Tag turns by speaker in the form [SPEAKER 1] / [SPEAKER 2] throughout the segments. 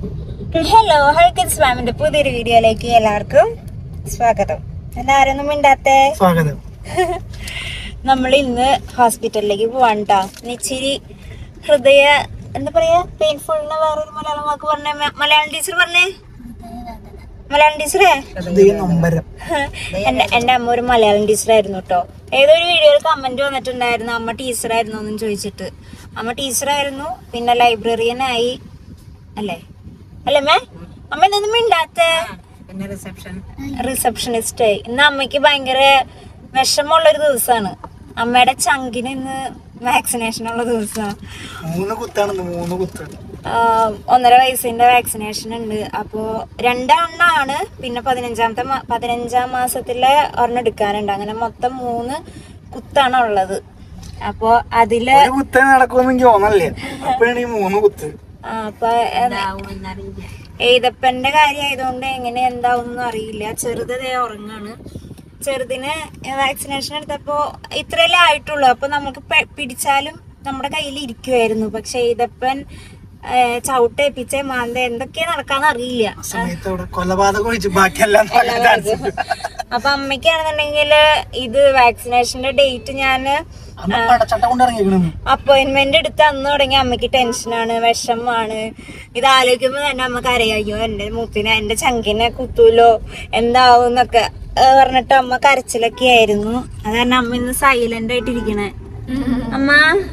[SPEAKER 1] Hello ഹൾക്കിൻസ് മാമിന്റെ പുതിയൊരു വീഡിയോയിലേക്ക് എല്ലാവർക്കും സ്വാഗതം എല്ലാരും മിണ്ടാത്തേ
[SPEAKER 2] സ്വാഗതം
[SPEAKER 1] നമ്മൾ ഇന്ന് ഹോസ്പിറ്റലിലേക്ക് പോവാണ് കേട്ടോ ഇച്ചിരി ഹൃദയ എന്താ പറയാ പെയിൻഫുൾ വേറൊരു മലയാളം വാക്ക് പറഞ്ഞ മലയാളം ടീച്ചർ പറഞ്ഞേ മലയാളം ടീച്ചറേ
[SPEAKER 2] ഹൃദയ നൊമ്പരം
[SPEAKER 1] എന്റെ എന്റെ അമ്മ ഒരു മലയാളം ടീച്ചറായിരുന്നു കേട്ടോ ഏതൊരു വീഡിയോയിൽ കമന്റ് വന്നിട്ടുണ്ടായിരുന്നു അമ്മ ടീച്ചറായിരുന്നു എന്നും ചോദിച്ചിട്ട് അമ്മ ടീച്ചറായിരുന്നു പിന്നെ ലൈബ്രറിയനായി അല്ലേ അല്ലേ മേ അമ്മ എന്തൊന്നും മിണ്ടാത്തേ
[SPEAKER 3] പിന്നെ റിസപ്ഷൻ
[SPEAKER 1] റിസപ്ഷനിസ്റ്റ് ആയി ഇന്ന് അമ്മയ്ക്ക് ഭയങ്കര വിഷമമുള്ള ഒരു ദിവസമാണ് അമ്മയുടെ ചങ്കിന് ഇന്ന് വാക്സിനേഷൻ ഉള്ള ദിവസമാണ്
[SPEAKER 2] മൂന്ന് കുത്താണെന്ന് മൂന്ന് കുത്ത്
[SPEAKER 1] ഒന്നര വയസ്സിന്റെ വാക്സിനേഷൻ ഉണ്ട് അപ്പോ രണ്ടെണ്ണാണ് പിന്നെ പതിനഞ്ചാമത്തെ മാ- പതിനഞ്ചാം മാസത്തിലെ ഒരെണ്ണം എടുക്കാനുണ്ട് അങ്ങനെ മൊത്തം മൂന്ന് കുത്താണ് ഉള്ളത് അപ്പോ അതില്
[SPEAKER 2] ഒരു കുത്തേ നടക്കുമെന്ന് എനിക്ക് തോന്നല്ലേ അപ്പോഴാണ് ഈ മൂന്ന് കുത്ത്
[SPEAKER 1] ആ, അപ്പൊ ഏതപ്പന്റെ കാര്യമായതുകൊണ്ട് എങ്ങനെ എന്താവും അറിയില്ല ചെറുതേ ഉറങ്ങാണ് ചെറുതിന് വാക്സിനേഷൻ എടുത്തപ്പോ ഇത്രയല്ലേ ആയിട്ടുള്ളൂ അപ്പൊ നമുക്ക് പെ- പിടിച്ചാലും നമ്മുടെ കയ്യിൽ ഇരിക്കുമായിരുന്നു പക്ഷെ ഏതപ്പൻ ചവിട്ടേപ്പിച്ച മാന്ത എന്തൊക്കെയാ നടക്കാന്ന് അറിയില്ല
[SPEAKER 2] ആ സമയത്ത് അവിടെ കൊലപാതകം ഒഴിച്ച് ബാക്കിയെല്ലാം നടക്കാൻ chance ഉണ്ട്.
[SPEAKER 1] അപ്പൊ അമ്മയ്ക്കാണെന്നുണ്ടെങ്കിൽ ഇത് വാക്സിനേഷന്റെ ഡേറ്റ് ഞാന്
[SPEAKER 2] അന്ന് പടച്ചട്ട കൊണ്ട് ഇറങ്ങിയേക്കണെന്ന്
[SPEAKER 1] അപ്പോയിന്റ്മെന്റ് എടുത്ത് അന്ന് തുടങ്ങി അമ്മയ്ക്ക് ടെൻഷനാണ് വിഷമാണ് ഇത് ആലോചിക്കുമ്പോ തന്നെ അമ്മ കരയോ എന്റെ മുത്തിനെ എന്റെ ചങ്കിനെ കുത്തൂലോ എന്താവും എന്നൊക്കെ ഏഹ് പറഞ്ഞിട്ട് അമ്മ കരച്ചിലൊക്കെ ആയിരുന്നു അത് കാരണം അമ്മ ഇന്ന് സൈലന്റ് ആയിട്ടിരിക്കണേ അമ്മ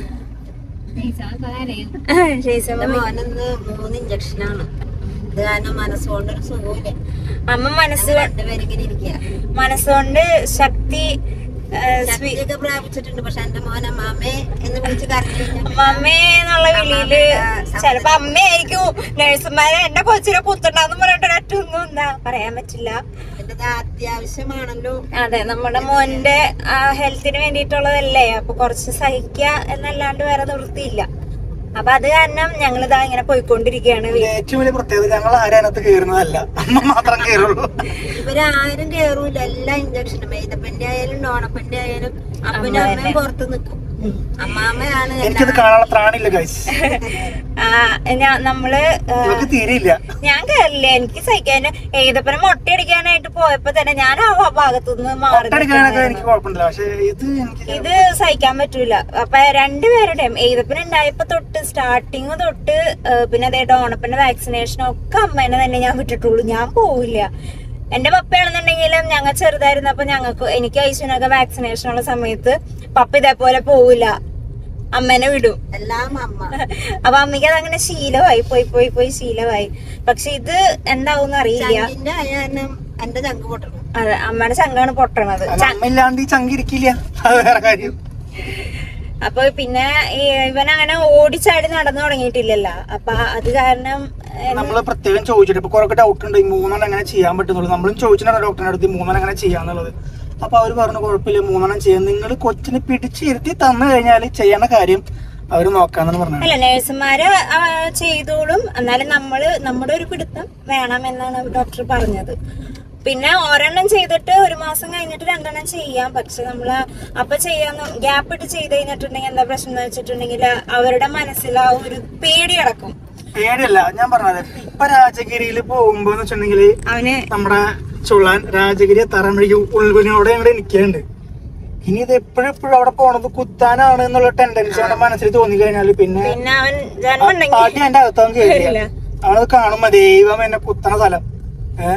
[SPEAKER 1] ഷെയ്സമ്മ
[SPEAKER 3] മോനെന്ന് മൂന്ന് ഇഞ്ചക്ഷനാണ് ഇത് കാരണം മനസ്സുകൊണ്ടൊരു സുഖമില്ല
[SPEAKER 1] അമ്മ മനസ്സ്
[SPEAKER 3] രണ്ടുപേരിങ്ങനെ ഇരിക്കുക
[SPEAKER 1] മനസ്സുകൊണ്ട് ശക്തി ഏഹ് സ്വീ-
[SPEAKER 3] ശക്തിയൊക്കെ പ്രാപിച്ചിട്ടുണ്ട് പക്ഷെ എന്റെ മോനെ മാമേ എന്ന് വിളിച്ച് കരഞ്ഞു കഴിഞ്ഞാൽ
[SPEAKER 1] അമ്മമ്മേ എന്നുള്ള വിളിയില് ചെലപ്പോ അമ്മയായിരിക്കും നഴ്സുമാരെ എന്റെ കൊച്ചിനെ കുത്തണ്ടെന്ന് പറഞ്ഞിട്ട് ഒരൊറ്റൊന്നും എന്താ പറയാൻ പറ്റില്ല
[SPEAKER 3] ഇത് അത്യാവശ്യമാണല്ലോ
[SPEAKER 1] അതെ നമ്മുടെ മോന്റെ ഹെൽത്തിന് വേണ്ടിയിട്ടുള്ളതല്ലേ അപ്പൊ കുറച്ച് സഹിക്കുക എന്നല്ലാണ്ട് വേറെ നിവൃത്തിയില്ല അപ്പൊ അത് കാരണം ഞങ്ങൾ ഇതാ ഇങ്ങനെ പോയിക്കൊണ്ടിരിക്കുകയാണ്
[SPEAKER 2] ഇതിലെ ഏറ്റവും വലിയ പ്രത്യേകത ഞങ്ങൾ ആരും അതിനകത്ത് കയറുന്നതല്ല അമ്മ മാത്രം കയറുള്ളൂ
[SPEAKER 3] ഇവരാരും കേറൂല എല്ലാ ഇഞ്ചക്ഷനും ഏതപ്പന്റെ ആയാലും ഡോണപ്പന്റെ ആയാലും അപ്പനും അമ്മയും പുറത്ത് നിൽക്കും അമ്മാമ്മയാണ്
[SPEAKER 2] എനിക്കത് കാണാനുള്ള ത്രാണില്ല ഗൈസ്
[SPEAKER 1] ആ ഞാൻ നമ്മള് ആ,
[SPEAKER 2] ഇവക്ക് തീരെയില്ല
[SPEAKER 1] ഞാൻ കയറില്ല എനിക്ക് സഹിക്കാൻ ഏതപ്പനെ മൊട്ടയടിക്കാനായിട്ട് പോയപ്പോ തന്നെ ഞാൻ ആ ഭാഗത്തുനിന്ന് മാറി
[SPEAKER 2] ഒട്ടടിക്കാനൊക്കെ എനിക്ക് കുഴപ്പമില്ല പക്ഷെ ഇത് എനിക്ക്
[SPEAKER 1] ഇത് സഹിക്കാൻ പറ്റൂല അപ്പൊ രണ്ടുപേരുടെയും ഏതപ്പന ഉണ്ടായപ്പോ തൊട്ട് സ്റ്റാർട്ടിങ് തൊട്ട് ഏഹ് പിന്നെ അതേ ഡോണപ്പന്റെ വാക്സിനേഷനും ഒക്കെ അമ്മേനെ തന്നെ ഞാൻ വിട്ടിട്ടുള്ളൂ ഞാൻ പോവില്ല എന്റെ പപ്പയാണെന്നുണ്ടെങ്കിലും ഞങ്ങൾ ചെറുതായിരുന്നപ്പോ ഞങ്ങൾക്ക് എനിക്ക് ഐശ്വനൊക്കെ വാക്സിനേഷൻ ഉള്ള സമയത്ത് പപ്പ ഇതേപോലെ പോവില്ല അമ്മേനെ വിടും
[SPEAKER 3] എല്ലാം അമ്മ
[SPEAKER 1] അപ്പൊ അമ്മയ്ക്ക് അതങ്ങനെ ശീലമായി പോയി പോയി പോയി ശീലമായി പക്ഷെ ഇത് എന്താവും അറിയില്ല
[SPEAKER 3] ചങ്കിന്റെ ആയാലും എന്റെ ചങ്ക് പൊട്ടണം
[SPEAKER 1] അതെ അമ്മയുടെ ചങ്കാണ് പൊട്ടണത്
[SPEAKER 2] അല്ല, അമ്മ ഇല്ലാണ്ട് ഈ ചങ്കിരിക്കില്ല അത് വേറെ കാര്യം
[SPEAKER 1] അപ്പൊ പിന്നെ ഈ ഇവൻ അങ്ങനെ ഓടിച്ചാടി നടന്നു തുടങ്ങിയിട്ടില്ലല്ലോ അപ്പൊ അത് കാരണം ഏഹ്,
[SPEAKER 2] നമ്മള് പ്രത്യേകം ചോദിച്ചിട്ട് ഇപ്പൊ കുറെ ഡൗട്ട് ഉണ്ട് ഈ മൂന്നെണ്ണം എങ്ങനെ ചെയ്യാൻ പറ്റുന്നുള്ളൂ നമ്മളും ചോദിച്ചിട്ടാണ് ഡോക്ടറിന്റെ അടുത്ത് ഈ മൂന്നെണ്ണം എങ്ങനെ ചെയ്യാന്നുള്ളത് അപ്പൊ അവര് പറഞ്ഞു കുഴപ്പമില്ല മൂന്നെണ്ണം ചെയ്യാൻ നിങ്ങൾ കൊച്ചിനെ പിടിച്ചിരുത്തി തന്നു കഴിഞ്ഞാൽ ചെയ്യണ കാര്യം അവര് നോക്കാന്നാണ് പറഞ്ഞത്
[SPEAKER 1] അല്ല നഴ്സുമാര് ആ, ചെയ്തോളും എന്നാലും നമ്മള് നമ്മുടെ ഒരു പിടുത്തം വേണം എന്നാണ് ഡോക്ടർ പറഞ്ഞത് പിന്നെ ഒരെണ്ണം ചെയ്തിട്ട് ഒരു മാസം കഴിഞ്ഞിട്ട് രണ്ടെണ്ണം ചെയ്യാം പക്ഷെ നമ്മള് അപ്പൊ ചെയ്യാന്ന് ഗ്യാപ്പ് ഇട്ട് ചെയ്ത് കഴിഞ്ഞിട്ടുണ്ടെങ്കിൽ എന്താ പ്രശ്നം എന്ന് വെച്ചിട്ടുണ്ടെങ്കിൽ അവരുടെ മനസ്സിൽ ആ ഒരു പേടി അടക്കും
[SPEAKER 2] പേടിയല്ല ഞാൻ പറഞ്ഞത് ഇപ്പൊ രാജഗിരിയിൽ പോകുമ്പോ എന്ന് വെച്ചിട്ടുണ്ടെങ്കിൽ
[SPEAKER 1] അവന്
[SPEAKER 2] നമ്മുടെ ചുള്ളാൻ രാജഗിരി എത്താറാൻ വഴി ഉൾവിനോടെ ഞങ്ങളുടെ നിൽക്കുന്നുണ്ട് ഇനി ഇത് എപ്പോഴും എപ്പോഴും അവിടെ പോണത് കുത്താനാണ് എന്നുള്ള ടെൻഡൻസി അവന്റെ മനസ്സിൽ തോന്നി കഴിഞ്ഞാല് പിന്നെ
[SPEAKER 1] പിന്നെ അവൻ ജന്മുണ്ടെങ്കിൽ
[SPEAKER 2] പാട്ടി എന്റെ അകത്തൊന്നും കേറില്ല അവനത് കാണുമ്പോ ദൈവം എന്നെ കുത്തണ സ്ഥലം ഏഹ്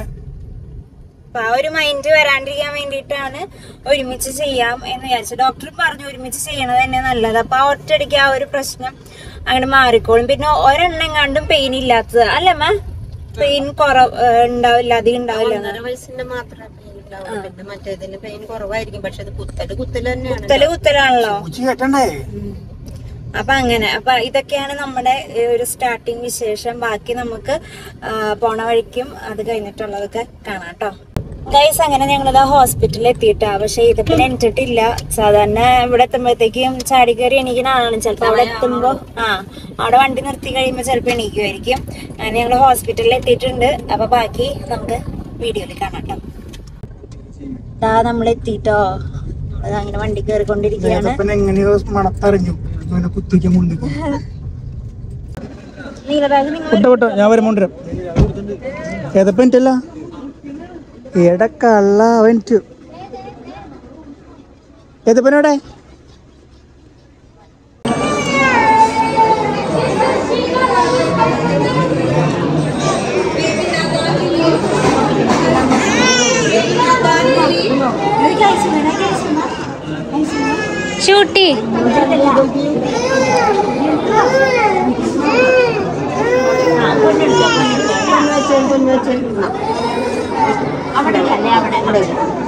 [SPEAKER 1] അപ്പൊ ആ ഒരു മൈൻഡ് വരാണ്ടിരിക്കാൻ വേണ്ടിയിട്ടാണ് ഒരുമിച്ച് ചെയ്യാം എന്ന് വിചാരിച്ചു ഡോക്ടർ പറഞ്ഞു ഒരുമിച്ച് ചെയ്യണത് തന്നെ നല്ലത് അപ്പൊ ആ ഒറ്റയടിക്ക് ആ ഒരു പ്രശ്നം അങ്ങനെ മാറിക്കോളും പിന്നെ ഒരെണ്ണം കണ്ടും പെയിൻ ഇല്ലാത്തത് അല്ലമ്മ പെയിൻ കുറവ് ഏഹ് ഉണ്ടാവില്ല അധികം ഉണ്ടാവില്ല
[SPEAKER 3] ഒന്നര വയസ്സിന്റെ മാത്രമേ പെയിൻ ഉണ്ടാവുള്ളൂ പിന്നെ മറ്റേതിന് പെയിൻ കുറവായിരിക്കും പക്ഷെ ഇത് കുത്തല് കുത്തല് തന്നെയാണ്
[SPEAKER 1] കുത്തല് കുത്തലാണല്ലോ
[SPEAKER 2] പൂച്ചി കേട്ടണ്ടേ
[SPEAKER 1] അപ്പൊ അങ്ങനെ അപ്പൊ ഇതൊക്കെയാണ് നമ്മുടെ ഏഹ്, ഒരു സ്റ്റാർട്ടിങ് വിശേഷം ബാക്കി നമുക്ക് ആ, പോണ വഴിക്കും അത് കഴിഞ്ഞിട്ടുള്ളതൊക്കെ കാണാം കേട്ടോ ഗൈസ് അങ്ങനെ ഞങ്ങളിത് ഹോസ്പിറ്റലിൽ എത്തിയിട്ടാ പക്ഷെ ഇതിപ്പോ എണിച്ചിട്ടില്ല സാധാരണ ഇവിടെ എത്തുമ്പോഴത്തേക്കും ചാടി കയറി എണീക്കുന്ന ആളാണ് ചിലപ്പോ അവിടെ എത്തുമ്പോ ആ അവിടെ വണ്ടി നിർത്തി കഴിയുമ്പോ ചിലപ്പോ എണീക്കുമായിരിക്കും അങ്ങനെ ഞങ്ങള് ഹോസ്പിറ്റലിൽ എത്തിയിട്ടുണ്ട് അപ്പൊ ബാക്കി നമുക്ക് വീഡിയോയിൽ കാണാം കേട്ടോ ദാ നമ്മൾ എത്തിട്ടോ നമ്മള് അങ്ങനെ വണ്ടി കയറിക്കൊണ്ടിരിക്കുകയാണ്
[SPEAKER 2] പിന്നെ എങ്ങനെയോ മണത്തറിഞ്ഞു ഇവനെ കുത്തിക്കാൻ മുന്നിൽ
[SPEAKER 1] നീലബാഗ് നിങ്ങൾ
[SPEAKER 2] വിട്ടോ വിട്ടോ ഞാൻ വരുമ്പോൾ കൊണ്ടുവരാം ഏതപ്പം എനിറ്റല്ല എടക്കള്ള അവനിറ്റു ഏതപ്പനോടെ
[SPEAKER 1] ഷൂട്ടി
[SPEAKER 3] അവിടെ അല്ലേ അവിടെ അവിടെ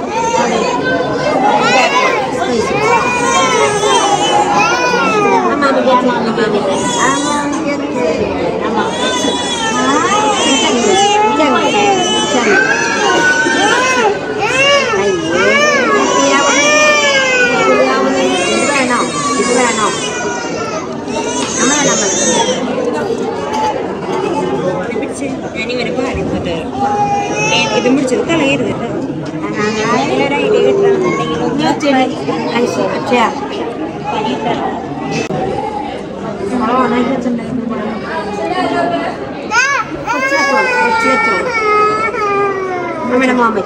[SPEAKER 3] വേണോ ഇത് വേണോ നമ്മൾ നമ്മൾ
[SPEAKER 1] ഞാനിവരെ പറയുന്നുണ്ട് ഇതും പിടിച്ചത് കളയരുത് കേട്ടോ ഒരു ഐഡിയ കിട്ടണമെന്നുണ്ടെങ്കിൽ ഒന്ന്
[SPEAKER 3] നമ്മുടെ മാമൻ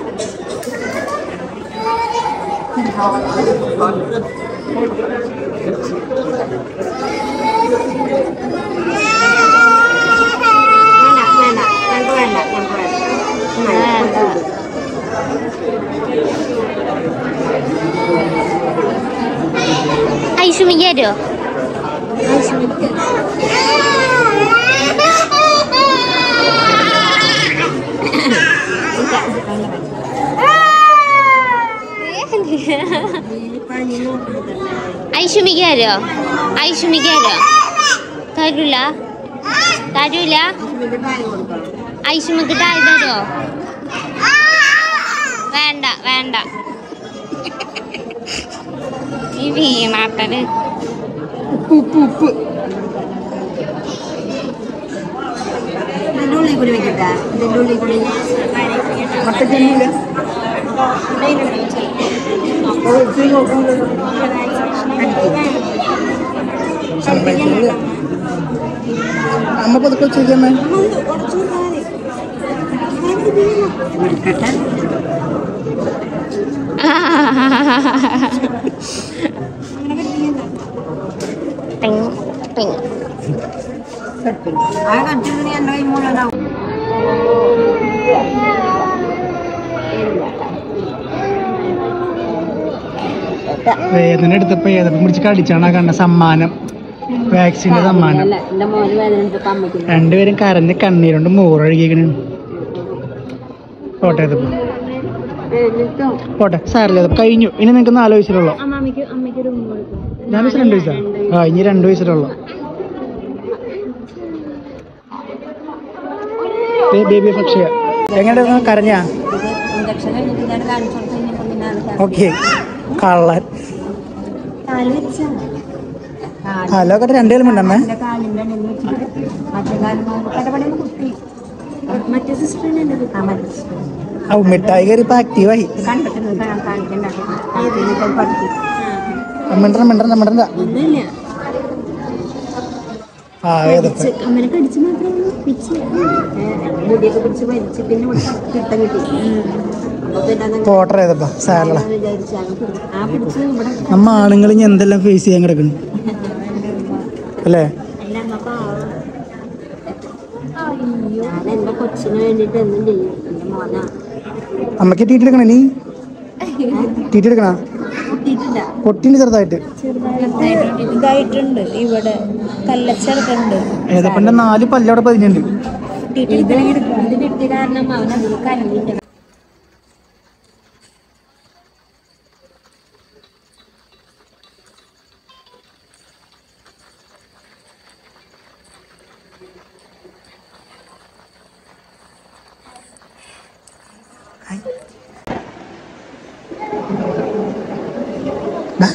[SPEAKER 3] വേണ്ട വേണ്ട ഞങ്ങൾക്ക് വേണ്ട ഞങ്ങൾക്ക് വേണ്ട
[SPEAKER 4] ഐഷുമിക്കാരോ ഐഷുമിക്കാരോ ഐഷുമിക്കാരോ തരൂല തരൂല
[SPEAKER 3] ഇത് പാല് കൊടുക്കണം
[SPEAKER 4] ഐഷുമിക്ക് താഴെ തരോ വേണ്ട വേണ്ട ഈ വീണാട്ടല്
[SPEAKER 2] ഉപ്പ് ഉപ്പ്
[SPEAKER 3] ഇതിൻ്റെ ഉള്ളിൽ കൂടി വെക്കട്ടാ ഇതിൻ്റെ ഉള്ളിൽ കൂടി
[SPEAKER 2] മട്ടക്കൊന്നുമില്ല അമ്മ പതുക്കെ വെച്ചേക്കമ്മേ
[SPEAKER 4] ടിങ് ടിങ്
[SPEAKER 3] ആ കട്ടിൽ നീ എൻ്റെ കൈ മുഴുവനാവും
[SPEAKER 2] വേദന എടുത്തപ്പോ ഏതപ്പം പിടിച്ച് കടിച്ചാണ് ആ കണ്ട സമ്മാനം വാക്സിന്റെ സമ്മാനം
[SPEAKER 3] എൻ്റെ മോന് വേദന എടുത്തപ്പോൾ അമ്മയ്ക്ക്
[SPEAKER 2] രണ്ടുപേരും കരഞ്ഞ് കണ്ണീരുണ്ട് മൂറൊഴുകിക്കണ് പോട്ടെ ഏതപ്പം
[SPEAKER 3] എന്നിട്ടും
[SPEAKER 2] പോട്ടെ സാറില്ല ഏതപ്പം കഴിഞ്ഞു ഇനി നിങ്ങൾക്ക് നാല് വയസ്സിലുള്ളൂ
[SPEAKER 3] അമ്മയ്ക്ക് അമ്മയ്ക്ക് ഒരു ഉമ്മ കൊടുക്കും
[SPEAKER 2] ഞാൻ വയസ്സ് രണ്ട് വയസ്സാ ആ ഇനി രണ്ട് വയസ്സിലുള്ളൂ ബേബി പക്ഷിയ എങ്ങനെയായിരുന്നു കരഞ്ഞാ
[SPEAKER 3] ഇത് ഇഞ്ചക്ഷൻ കഴിഞ്ഞിട്ട് ഇതാണ് കാണിച്ചു കൊടുത്ത് കഴിഞ്ഞപ്പോൾ പിന്നെ അത്
[SPEAKER 2] ഓക്കെ കള്ളൻ
[SPEAKER 3] കാല് വെച്ചാ
[SPEAKER 2] ഹലോ കട്ടെ രണ്ടേലും ഉണ്ടമ്മേ
[SPEAKER 3] എൻ്റെ കാലിൻ്റെ അടിയിൽ വെച്ചിട്ട് മറ്റേ കാലിൽ കടപടി കുത്തി മറ്റേ സിസ്റ്ററിനെ എൻ്റെ ആ മറ്റേ സിസ്റ്റർ
[SPEAKER 2] ഔ മിഠായി കയറി ഇപ്പൊ ആക്റ്റീവായി
[SPEAKER 3] കണ്ടിട്ടുണ്ട് കാണിക്കണ്ട കാണിച്ചിട്ട് പഠിച്ചു
[SPEAKER 2] മിണ്ടണ്ട മിണ്ടണ്ട മിണ്ടണ്ട
[SPEAKER 3] ഒന്നുമില്ല
[SPEAKER 2] ആ ഏതപ്പം
[SPEAKER 3] അമ്മനെ കടിച്ച് മാത്രമേ പിടിച്ച് മുടിയൊക്കെ പിടിച്ച് വലിച്ച് പിന്നെ ഇവിടെ കിട്ടം കിട്ടി അപ്പൊ പിന്നെ അതങ്ങ്
[SPEAKER 2] പോട്ടർ ഏതപ്പാ സാരള
[SPEAKER 3] ഞാൻ വിചാരിച്ചു അങ്ങ് പിടിച്ച് ആ പിടിച്ച് ഇവിടെ
[SPEAKER 2] നമ്മ ആണുങ്ങൾ ഇനി എന്തെല്ലാം ഫേസ് ചെയ്യാൻ കിടക്കുന്നു അല്ലേ
[SPEAKER 3] അല്ല അമ്മ ഞാൻ എന്റെ കൊച്ചിന് വേണ്ടിട്ട് എന്നും ചെയ്യും എന്റെ മോന
[SPEAKER 2] അമ്മക്ക് ടീറ്റ് എടുക്കണ നീ ടീറ്റ് എടുക്കണ
[SPEAKER 3] കിട്ടിയിട്ടില്ല
[SPEAKER 2] പൊട്ടിന് ചെറുതായിട്ട്
[SPEAKER 1] ഇതായിട്ടുണ്ട് ഇവിടെ കല്ലച്ചെടുക്കുന്നുണ്ട്
[SPEAKER 2] ഏതപ്പന്റെ നാല് പല്ലവിടെ പതിഞ്ഞുണ്ട്
[SPEAKER 3] ഇത് ഇത് കിട്ടിയ കാരണം അവൻ അതിൽ കരഞ്ഞിട്ട്
[SPEAKER 2] ഡാ.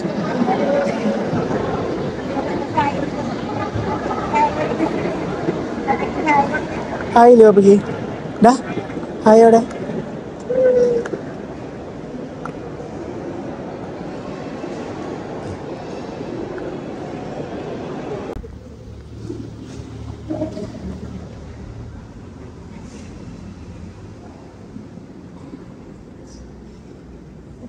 [SPEAKER 2] ഹായ് ലോബിക്ക് ഡാ ഹായ് അവിടെ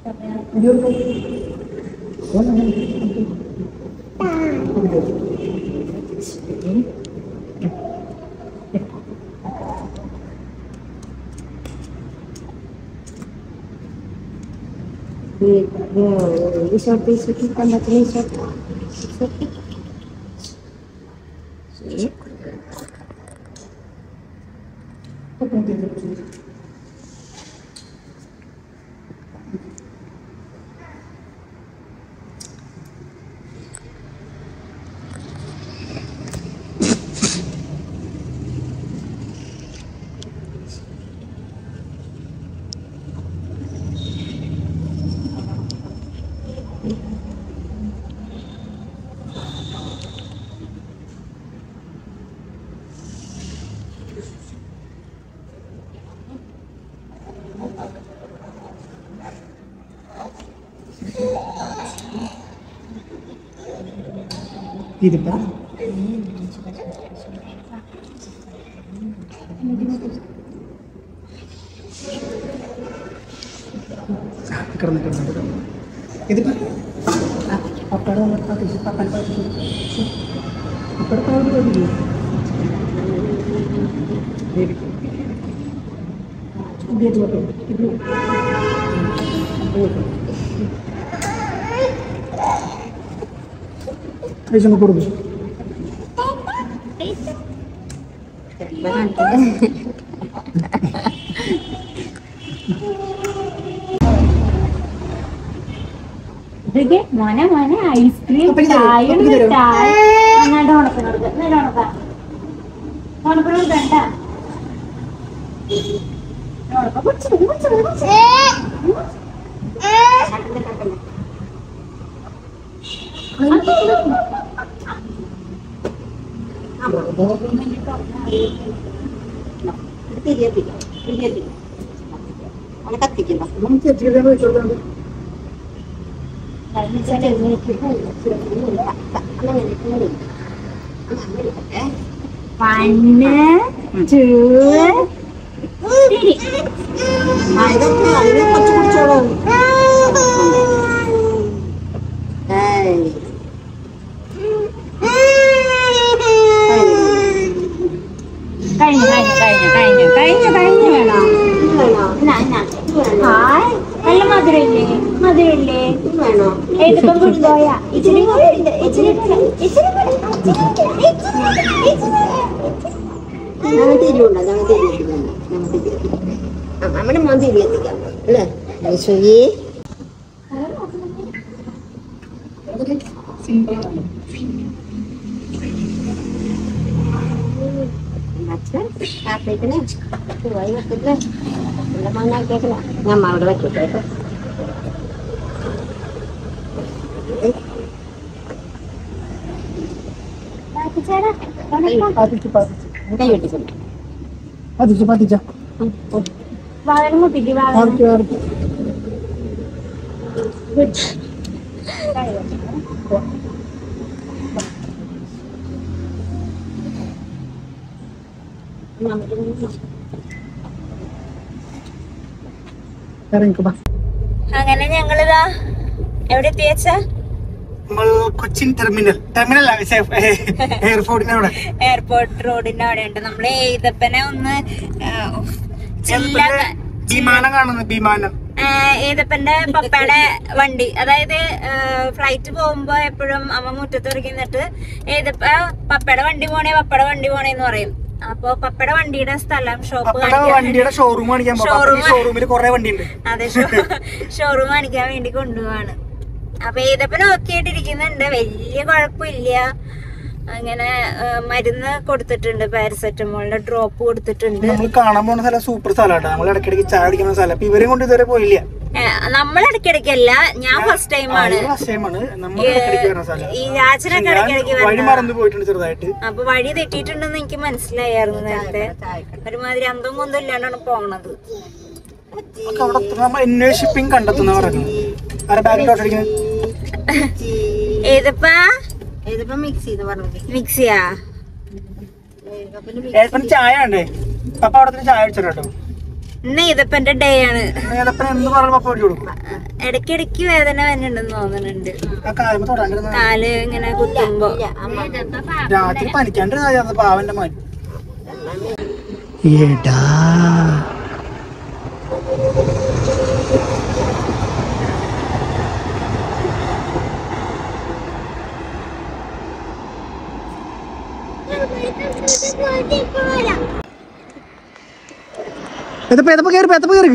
[SPEAKER 2] ഇതിപ്പോ കിടന്ന് കിടന്ന് കിടന്ന്. ഇതിപ്പോ ആ, പപ്പടം പത്തിച്ച് പപ്പൻ പത്തിച്ച് പപ്പടം പാടി പതില്ലേ കഴിച്ചൊന്ന് കൊടുക്കും
[SPEAKER 1] ഇതൊക്കെ മോനെ മോനെ ഐസ്ക്രീം
[SPEAKER 2] അപ്പൊ ഇത് തരൂ,
[SPEAKER 1] ചായ
[SPEAKER 2] അപ്പൊ ഇത് തരൂ.
[SPEAKER 1] ചായ എന്നാണ്ട് ഉണക്കിനോട് എന്നാലും ഉണക്കാം ഉണക്കിനോട് വേണ്ട ഉണക്കം പിടിച്ചു പിടിച്ചു പിടിച്ചു
[SPEAKER 2] നമുക്ക് എത്തിക്കാൻ വെച്ചോളൂ
[SPEAKER 1] വണ്ണ് ടൂ ത്രീ കഴിഞ്ഞു കഴിഞ്ഞു കഴിഞ്ഞു കഴിഞ്ഞു കഴിഞ്ഞു കഴിഞ്ഞു വേണോ എന്നാ, എന്നാ. ഹായ് നല്ല മധുരമില്ലേ മധുരമില്ലേ ഏതിപ്പം കൊണ്ടുപോയ ഇച്ചിരി കൂടെ ഉണ്ട് ഇച്ചിരി കൂടെ ഇച്ചിരി കൂടെ ഇച്ചിരി കൂടെ, ഇച്ചിരി കൂടെ.
[SPEAKER 3] നമ്മുടെ മോൻ തിരിയെത്തിക്കാം അല്ലേ ഐശ്വരി ഞാൻ അവിടെ വെക്കട്ടെ കേട്ടോ
[SPEAKER 1] ബാക്കിച്ചേടാ, ഉണക്കം.
[SPEAKER 2] പതിച്ച് പതിച്ച്
[SPEAKER 3] കൈ വെട്ടിക്കുന്നു
[SPEAKER 2] പതിച്ച് പതിച്ച
[SPEAKER 1] വാഴ മുട്ടിക്ക് വാഴ
[SPEAKER 2] ആർക്ക് ആർക്ക് ഇറങ്ങിക്കോ
[SPEAKER 1] അങ്ങനെ ഞങ്ങളിതാ എവിടെ എത്തിയച്ചാ
[SPEAKER 2] നമ്മൾ കൊച്ചിൻ ടെർമിനൽ ടെർമിനൽ എയർപോർട്ടിന്റെ അവിടെ
[SPEAKER 1] എയർപോർട്ട് റോഡിന്റെ അവിടെ ഉണ്ട് നമ്മള് ഏതപ്പനെ ഒന്ന് ആ, ഉഫ്, ചില്ല
[SPEAKER 2] വിമാനം കാണുന്നു വിമാനം
[SPEAKER 1] ആ, ഏതപ്പന്റെ പപ്പയുടെ വണ്ടി അതായത് ഫ്ലൈറ്റ് പോകുമ്പോ എപ്പോഴും അമ്മ മുറ്റത്ത് ഇറങ്ങിന്നിട്ട് ഏതപ്പ പപ്പയുടെ വണ്ടി പോണേ പപ്പയുടെ വണ്ടി പോണേന്ന് പറയും അപ്പൊ പപ്പയുടെ വണ്ടിയുടെ സ്ഥലം ഷോപ്പ്
[SPEAKER 2] അപ്പടെ
[SPEAKER 1] കാണിക്കാൻ
[SPEAKER 2] വണ്ടിയുടെ ഷോറൂം കാണിക്കാൻ
[SPEAKER 1] Showroom.
[SPEAKER 2] ഷോറൂമിൽ കുറെ വണ്ടി ഉണ്ട്
[SPEAKER 1] അതെ ഷോറൂം കാണിക്കാൻ വേണ്ടി കൊണ്ടുപോവാണ് അപ്പൊ ഏതപ്പ നോക്കിയിട്ടിരിക്കുന്നുണ്ട് വലിയ കുഴപ്പമില്ല അങ്ങനെ ആ, മരുന്ന് കൊടുത്തിട്ടുണ്ട് പാരസെറ്റമോളിന്റെ ഡ്രോപ്പ് കൊടുത്തിട്ടുണ്ട്
[SPEAKER 2] നമ്മൾ കാണാൻ പോകുന്ന സ്ഥലം സൂപ്പർ സ്ഥലമാട്ടോ നമ്മൾ ഇടയ്ക്കിടയ്ക്ക് ചായ അടിക്കുന്ന സ്ഥലം അപ്പൊ ഇവരെയും കൊണ്ട് ഇതുവരെ പോയില്ല
[SPEAKER 1] ഏ, നമ്മൾ ഇടയ്ക്കിടയ്ക്കല്ല ഞാൻ ഫസ്റ്റ് ടൈം ആണ്
[SPEAKER 2] ഫസ്റ്റ് ടൈമാണ് നമ്മൾ ഇടയ്ക്കിടയ്ക്ക് വരുന്ന സ്ഥലം
[SPEAKER 1] ഈ യാചനൊക്കെ
[SPEAKER 2] ഞാൻ
[SPEAKER 1] ഇടയ്ക്കിടയ്ക്ക്
[SPEAKER 2] വഴി
[SPEAKER 1] വരുന്ന
[SPEAKER 2] മറന്നു പോയിട്ടുണ്ട് ചെറുതായിട്ട്
[SPEAKER 1] അപ്പൊ വഴി തെറ്റിയിട്ടുണ്ടെന്ന് എനിക്ക് മനസ്സിലായിരുന്നു നേരത്തെ ഒരുമാതിരി അന്തം കൊന്തം ഇല്ലാണ്ടാണ് പോണത്
[SPEAKER 2] ഒക്കെ അവിടെ എത്തുന്ന നമ്മൾ അന്വേഷിപ്പിങ് കണ്ടെത്തുന്ന പറഞ്ഞു ആരെ ബാഗിൽ ഓട്ടടിക്കുന്നത്
[SPEAKER 1] ഏതപ്പാ
[SPEAKER 3] ഇതിപ്പോ മിക്സ് ചെയ്ത് പറഞ്ഞത്
[SPEAKER 1] മിക്സിയാ
[SPEAKER 2] ഏപ്പന് ചായ ഉണ്ടേ അപ്പൊ അവിടെ ചായ അടിച്ചോ കേട്ടോ
[SPEAKER 1] ഇന്ന് ഇതപ്പന്റെ ഡേ ആണ്
[SPEAKER 2] ഏതപ്പന എന്ത് പറഞ്ഞു പപ്പ ഓടി കൊടുക്കും
[SPEAKER 1] ഇടയ്ക്കിടയ്ക്ക് വേദന വരുന്നുണ്ടെന്ന് തോന്നുന്നുണ്ട്
[SPEAKER 2] ആ കാലം തൊടാണ്ടിരുന്ന
[SPEAKER 1] കാല് ഇങ്ങനെ കുത്തുമ്പോ
[SPEAKER 2] രാത്രി പനിക്കാണ്ടിരുന്ന പാവന്റെ മോൻ ഏടാ എതപ്പ എതപ്പ കയറി എതപ്പ കയറി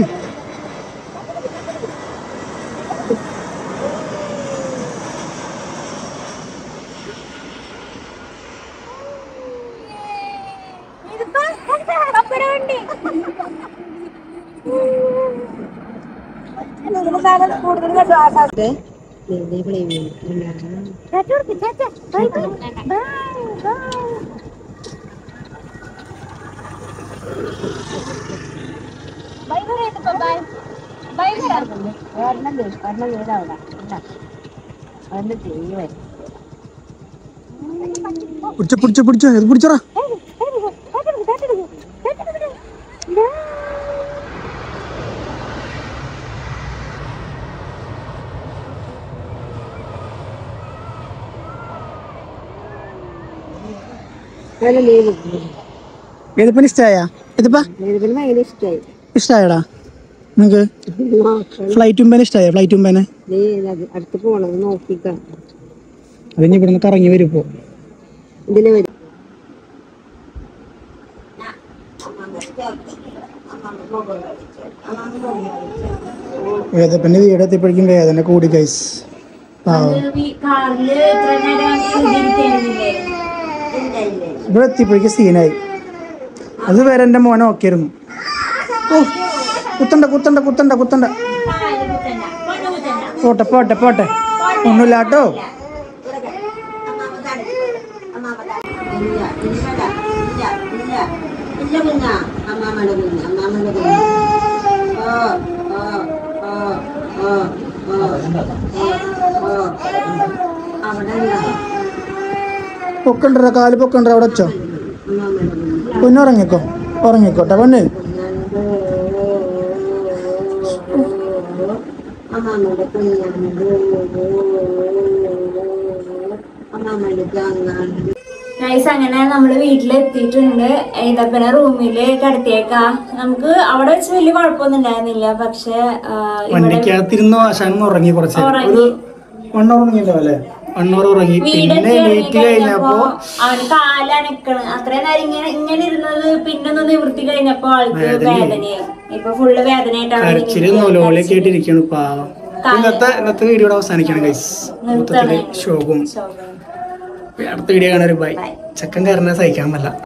[SPEAKER 2] പിടിച്ച പിടിച്ച പിടിച്ച ഇത് പിടിച്ചറാ ഏതിപ്പന് ഇഷ്ടായ ഇതിപ്പ
[SPEAKER 3] ഭയങ്കര ഇഷ്ടമായി
[SPEAKER 2] ഇഷ്ടായടാ നിങ്ങക്ക് ഫ്ലൈറ്റ് ഉമ്പേനെ ഇഷ്ടായ ഫ്ലൈറ്റ് ഉമ്പേനെ
[SPEAKER 3] അടുത്ത് പോണത് നോക്കിക്കാം
[SPEAKER 2] അത് ഇനി ഇവിടുന്ന് കറങ്ങി വരും ഇപ്പോ
[SPEAKER 3] ഇതില് വരും
[SPEAKER 2] വേദപ്പന്റെ വീട് എത്തിയപ്പോഴേക്കും വേദന കൂടി ഗൈസ് പാവം
[SPEAKER 1] കാറില് ഇത്ര നേരം ഇരുത്തിയിരുന്നില്ലേ?
[SPEAKER 2] ഇവിടെ എത്തിയപ്പോഴേക്കും സീനായി അത് വരെ എന്റെ മോനെ നോക്കിയിരുന്നു ഓ കുത്തണ്ട കുത്തണ്ട കുത്തണ്ട കുത്തണ്ട പോട്ടെ പോട്ടെ പോട്ടെ ഒന്നുമില്ലാട്ടോ
[SPEAKER 3] ഇല്ല ഇല്ല ഇല്ല ഇല്ല ഇല്ല കുഞ്ഞ അമ്മാമ്മയുടെ കുഞ്ഞ് അമ്മാമ്മയുടെ കുഞ്ഞ് ഓ ഓ ഓ ഓ ഓ ഓ ഓ അവിടെ ഇല്ല.
[SPEAKER 2] പൊക്കണ്ടോ കാല് പൊക്കണ്ടോ അവിടെ വെച്ചോ
[SPEAKER 3] അമ്മാമ്മയുടെ കുഞ്ഞ്
[SPEAKER 2] പൊന്നു ഉറങ്ങിക്കോ ഉറങ്ങിക്കോട്ടെ പൊന്ന്
[SPEAKER 3] അമ്മാമ്മയുടെ കുഞ്ഞാണ്ട് അമ്മാമ്മയുടെ ചാങ്ങാണ്ട്
[SPEAKER 1] ഗൈസ് അങ്ങനെ നമ്മള് വീട്ടിലെത്തിയിട്ടുണ്ട് ഇതപ്പനെ റൂമില് കിടത്തിയേക്കാ നമുക്ക് അവിടെ വെച്ച് വലിയ കുഴപ്പമൊന്നും ഉണ്ടായിരുന്നില്ല പക്ഷെ ആ, ഇവിടെ
[SPEAKER 2] വണ്ടിക്കകത്തിരുന്ന് ആശാൻ ഉറങ്ങി കുറച്ച് നേരം. ഒരു
[SPEAKER 1] ഉറങ്ങി.
[SPEAKER 2] വൺ അവർ ഉറങ്ങിയല്ലോ അല്ലേ വൺ അവർ ഉറങ്ങി പിന്നെ
[SPEAKER 1] വീടെത്തി
[SPEAKER 2] എണീറ്റ്
[SPEAKER 1] കഴിഞ്ഞപ്പോ
[SPEAKER 2] കഴിഞ്ഞപ്പോ
[SPEAKER 1] അവന് കാലനക്കണ് അത്രയും നേരം ഇങ്ങനെ ഇങ്ങനെ ഇരുന്നത് പിന്നെ ഒന്ന് നിവൃത്തി കഴിഞ്ഞപ്പോ ആൾക്ക് വേദനയായി ഇപ്പൊ ഫുള്ള് വേദനയായിട്ടാണ്
[SPEAKER 2] കരച്ചില് നൊലോളിയൊക്കെ ആയിട്ടിരിക്കാണ് പാവം ഇന്നത്തെ ഇന്നത്തെ വീഡിയോ അവസാനിക്കണം ഗൈസ് മൊത്തത്തില് ശോകവും അടുത്ത വീഡിയോ കാണാൻ ബൈ ചെക്കൻ കാരണം സഹിക്കാൻ പറ്റില്ല